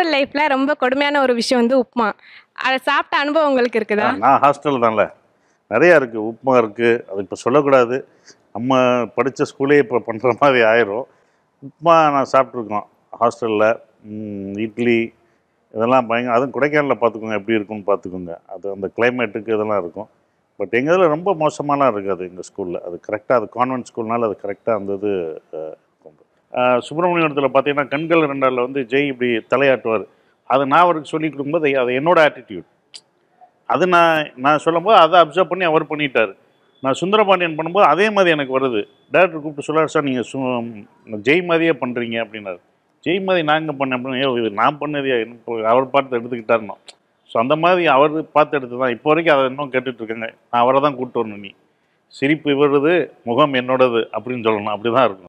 hostel லைஃப்பில் ரொம்ப கொடுமையான ஒரு விஷயம் வந்து உப்புமா அதை சாப்பிட்ட அனுபவம் உங்களுக்கு இருக்குதா நான் ஹாஸ்டல் தான்ல நிறையா இருக்குது உப்புமா இருக்குது அது இப்போ சொல்லக்கூடாது நம்ம படித்த ஸ்கூலே இப்போ பண்ணுற மாதிரி ஆயிரும் உப்புமா நான் சாப்பிட்ருக்கோம் ஹாஸ்டலில் இட்லி இதெல்லாம் பயங்கர அதுவும் கொடைக்கானலில் பார்த்துக்கோங்க எப்படி இருக்கும்னு பார்த்துக்கோங்க அது அந்த கிளைமேட்டுக்கு இதெல்லாம் இருக்கும் பட் எங்கள் இதில் ரொம்ப மோசமாலாம் இருக்காது எங்கள் ஸ்கூலில் அது கரெக்டாக அது கான்வென்ட் ஸ்கூல்னால அது கரெக்டாக அந்த இது அஹ், இருக்கும் அஹ், சுப்பிரமணியத்தில் பார்த்தீங்கன்னா கண்கள் ரெண்டாவில் வந்து ஜெய் இப்படி தலையாட்டுவார் அதை நான் அவருக்கு சொல்லி கொடுக்கும்போது அது என்னோட ஆட்டிடியூட் அது நான் நான் சொல்லும்போது அதை அப்சர்வ் பண்ணி அவர் பண்ணிட்டார் நான் சுந்தரபாண்டியன் பண்ணும்போது அதே மாதிரி எனக்கு வருது டேரக்டர் கூப்பிட்டு சொல்லார் சார் நீங்கள் சு ஜெய் மாதிரியே பண்ணுறீங்க அப்படின்னாரு ஜெய் மாதிரி நான் எங்கே பண்ணேன் அப்படின்னு "ஏய், இது நான் பண்ணதே இப்போ அவர் பார்த்து எடுத்துக்கிட்டாருனோ ஸோ அந்த மாதிரி அவர் பார்த்து எடுத்து தான் இப்போ வரைக்கும் அதை இன்னும் கேட்டுட்டு இருக்காங்க நான் அவரை தான் கூப்பிட்டு வரணும் நீ சிரிப்பு இவரது முகம் என்னோடது அப்படின்னு சொல்லணும் அப்படி தான் இருக்கும்